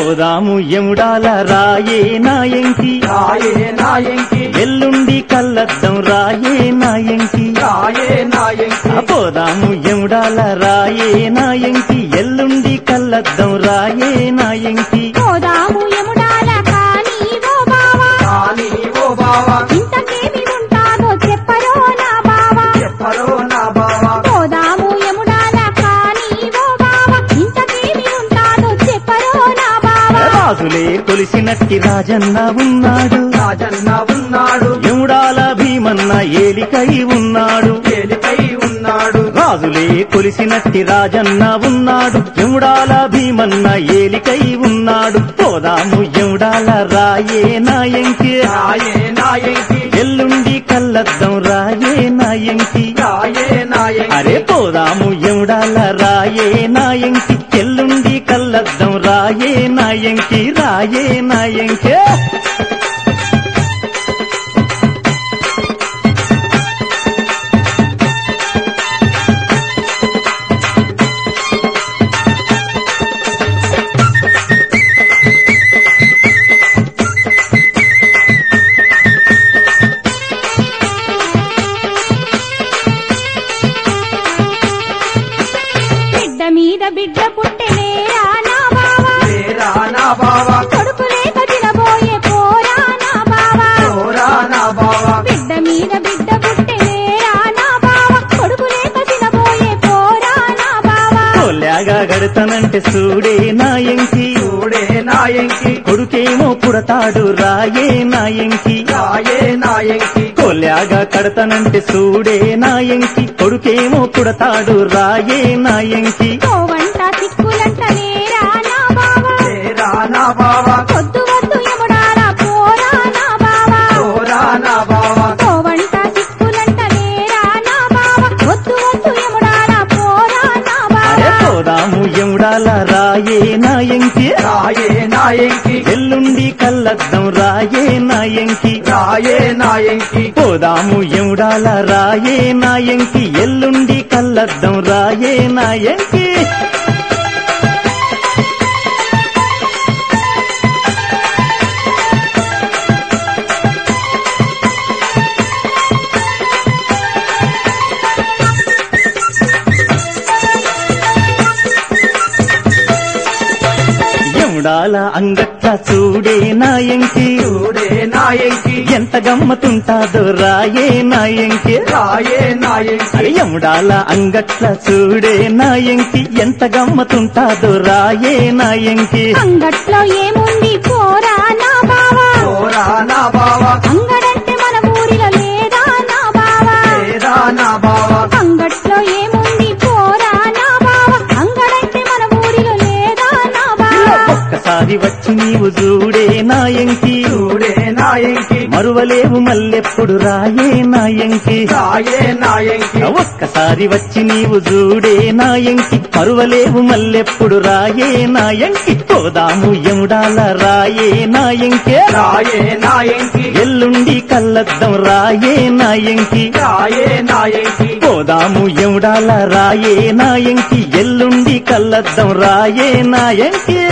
పోదాము ఎముడాల రాయే నాయంకి రాయే నాయంకి ఎల్లుండి కల్లద్దం రాయే నాయంకి రాయే నాయంకి పోదాము ఎముడాల రాయే నాయంకి ఎల్లుండి కల్లద్దం రాయే నాయంకి పోదాము యముడాల కానీ ఓ బావా కానీ ఓ బావా ఇంతకేమి ఉంటాదో చెప్పరో నా బావా చెప్పరో నా బావా పోదాము యముడాల కానీ ఓ బావా ఇంతకేమి ఉంటాదో చెప్పరో నా బావా రాజులే కొలిసినట్టి రాజన్న ఉన్నాడు రాజన్న ఉన్నాడు ఎముడాల భీమన్న ఏలికై ఉన్నాడు తేలికై ఉన్నాడు రాజులే కొలిసినట్టి రాజన్న ఉన్నాడు ఎముడాల భీమన్న ఏలికై ఉన్నాడు పోదాము ఎముడాల రాయే నాయంకి రాయే నాయంకి ఎల్లుండి కల్లద్దం రాయే నాయంకి రాయే నాయంకి అరే పోదాము ఎముడాల రాయే నాయంకి ఎల్లుండి కల్లద్దం రాయే నాయంకి రాయే నాయంకే బిడ్డ మీద బిడ్డ పుట్టెనేరా నా బావా తేరా నా బావా కొడుకు లేక తినబోయే పోరా నా బావా తోరా నా బావా బిడ్డ మీద బిడ్డ పుట్టెనేరా నా బావా కొడుకు లేక తినబోయే పోరా నా బావా కొల్లాగా గడతానంటే సూడే నాయంకి చూడే నాయంకి కొడుకేమో పుడతాడు రాయే నాయంకి రాయే నాయంకి కొల్లాగా కడతానంటే సూడే నాయంకి కొడుకేమో పుడతాడు రాయే నాయంకి కోవంట సిక్కులంట నేరా నా బావా తేరా నా బావా పొద్దు వద్దు ఎముడారా పోరా నా బావా తోరా నా బావా కోవంట సిక్కులంట నేరా నా బావా వద్దు వద్దు ఎముడారా పోరా నా అరే బావా పోదాము ఎముడాల రాయే నాయంకి రాయే నాయంకి ఎల్లుండి కల్లద్దం రాయే నాయంకి రాయే నాయంకి పోదాము ఎముడాల రాయే నాయంకి ఎల్లుండి కల్లద్దం రాయే నాయంకి ఎముడాల అంగట్ల చూడే నాయంకి చూడే నాయంకి ఎంత గమ్మతుంటాదో రాయే నాయంకి రాయే నాయంకి అరే ఎముడాల అంగట్ల చూడే నాయంకి ఎంత గమ్మతుంటాదో రాయే నాయంకి అంగట్లో ఏముంది పోరా నా బావా తోరా నా బావా అంగడంటే మన ఊరిలో లేదా నా బావా తేరా నా బావా అంగట్లో ఏముంది పోరా నా బావా అంగడంటే మన ఊరిలో లేదా నా బావా ఒక్కసారి వచ్చి నీవు చూడే నాయంకి చూడే నాయంకి మరువలేవు మల్లెప్పుడు రాయే నాయంకి రాయే నాయంకి ఒక్కసారి వచ్చి నీవు చూడే నాయంకి మరువలేవు మల్లెప్పుడు రాయే నాయంకి పోదాము ఎముడాల రాయే నాయంకే రాయే నాయంకి ఎల్లుండి కల్లద్దం రాయే నాయంకి రాయే నాయంకి పోదాము ఎముడాల రాయే నాయంకి ఎల్లుండి కల్లద్దం రాయే నాయంకి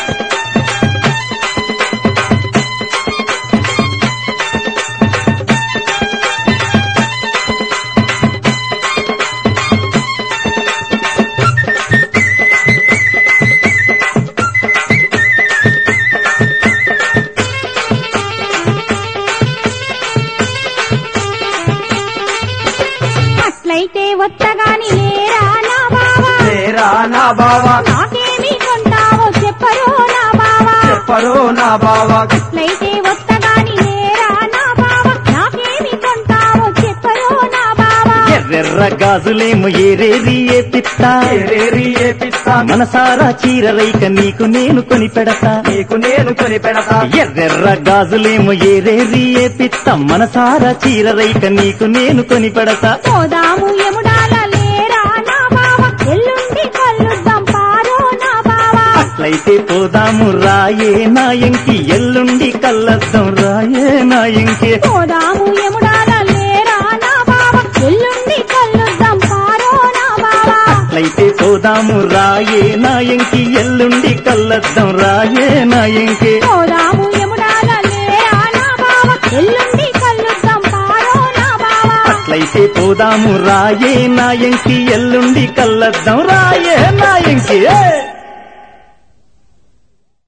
అట్లయితే వత్తగాని లేరా నా బావా తేరా నా బావా నాకేమి కొంటావో చెప్పరో నా బావా చెప్పరో నా బావా అట్లయితే వత్తగాని లేరా నా బావా నాకేమి కొంటావో చెప్పరో నా బావా ఎర్రెర్ర గాజులేమో ఏరేరి ఏ పిత్తా ఏరేరి ఏ పిస్తా మనసారా చీర రైక నీకు నేను కొని పెడతా నీకు నేను కొని పెడతా ఎర్రెర్ర గాజులేమో ఏరేరి ఏ పిత్త మనసారా చీర రైక నీకు నేను కొని పెడతా పోదాము ఎముడాల లేరా నా బావా ఎల్లుండి కలుద్దాం పారో నా బావా అట్లయితే పోదాము రాయే నాయంకి ఎల్లుండి కల్లద్దం రాయే నాయంకి పోదాము ఎముడాల లేరా నా బావా ఎల్లుండి కలుద్దాం పారో నా బావా అట్లయితే పోదాము పోదాము రాయే నాయంకి ఎల్లుండి కల్లద్దాం రాయే నాయంకి పోదాము యమునాల లేరా నా బావ ఎల్లుండి కలుద్దాం పారో నా బావ అట్లయితే పోదాము రాయే నాయంకి ఎల్లుండి కల్లద్దాం రాయే నాయంకి ఏ!